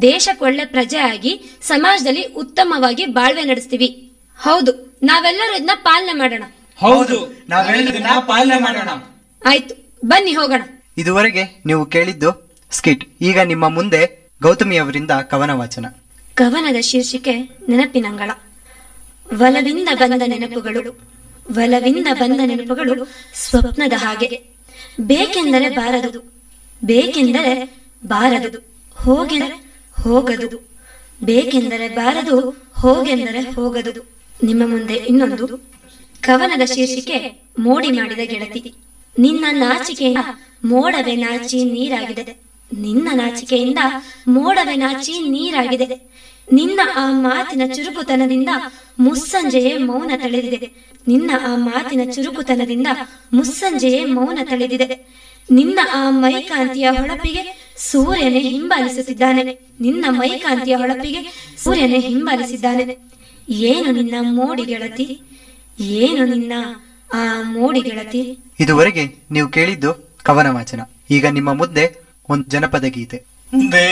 ದೇಶಕ್ಕೊಳ್ಳೆ ಪ್ರಜೆ ಆಗಿ ಸಮಾಜದಲ್ಲಿ ಉತ್ತಮವಾಗಿ ಬಾಳ್ವೆ ನಡೆಸ್ತೀವಿ ಹೌದು ನಾವೆಲ್ಲರೂ ಇದನ್ನ ಪಾಲನೆ ಮಾಡೋಣ ಹೌದು ನಾವ್ ಹೇಳಿದ್ದನ್ನ ಪಾಲನೆ ಮಾಡೋಣ ಆಯ್ತು ಬನ್ನಿ ಹೋಗೋಣ ಇದುವರೆಗೆ ನೀವು ಕೇಳಿದ್ದು ಸ್ಕಿಟ್ ಈಗ ನಿಮ್ಮ ಮುಂದೆ ಗೌತಮಿ ಅವರಿಂದ ಕವನ ವಾಚನ ಕವನದ ಶೀರ್ಷಿಕೆ ನೆನಪಿನಂಗಳ ಒಲವಿಂದ ಬಂದ ನೆನಪುಗಳು ಒಲವಿಂದ ಬಂದ ನೆನಪುಗಳು ಸ್ವಪ್ನದ ಹಾಗೆ ಬೇಕೆಂದರೆ ಬಾರದು ಬೇಕೆಂದರೆ ಬಾರದು ಹೋಗೆಂದರೆ ಹೋಗದು ಬೇಕೆಂದರೆ ಬಾರದು ಹೋಗೆಂದರೆ ಹೋಗದು ನಿಮ್ಮ ಮುಂದೆ ಇನ್ನೊಂದು ಕವನದ ಶೀರ್ಷಿಕೆ ಮೋಡಿ ಮಾಡಿದ ಗೆಳತಿ ನಿನ್ನ ನಾಚಿಕೆಯಿಂದ ಮೋಡವೆ ನಾಚಿ ನೀರಾಗಿದೆ ನಿನ್ನ ನಾಚಿಕೆಯಿಂದ ಮೋಡವೆ ನಾಚಿ ನೀರಾಗಿದೆ ನಿನ್ನ ಆ ಮಾತಿನ ಚುರುಕುತನದಿಂದ ಮುಸ್ಸಂಜೆಯೇ ಮೌನ ತಳೆದಿದೆ ನಿನ್ನ ಆ ಮಾತಿನ ಚುರುಕುತನದಿಂದ ಮುಸ್ಸಂಜೆಯೇ ಮೌನ ತಳೆದಿದೆ ನಿನ್ನ ಆ ಮೈಕಾಂತಿಯ ಹೊಳಪಿಗೆ ಸೂರ್ಯನೇ ಹಿಂಬಾಲಿಸುತ್ತಿದ್ದಾನೆ ನಿನ್ನ ಮೈಕಾಂತಿಯ ಹೊಳಪಿಗೆ ಸೂರ್ಯನೇ ಹಿಂಬಾಲಿಸಿದ್ದಾನೆ ಏನು ನಿನ್ನ ಮೋಡಿ ಗೆಳತಿ ಏನು ನಿನ್ನ ಆ ಮೋಡಿ ಗೆಳತಿ ಇದುವರೆಗೆ ನೀವು ಕೇಳಿದ್ದು ಕವನ ವಾಚನ ಈಗ ನಿಮ್ಮ ಮುಂದೆ ಒಂದು ಜನಪದ ಗೀತೆ ದೇ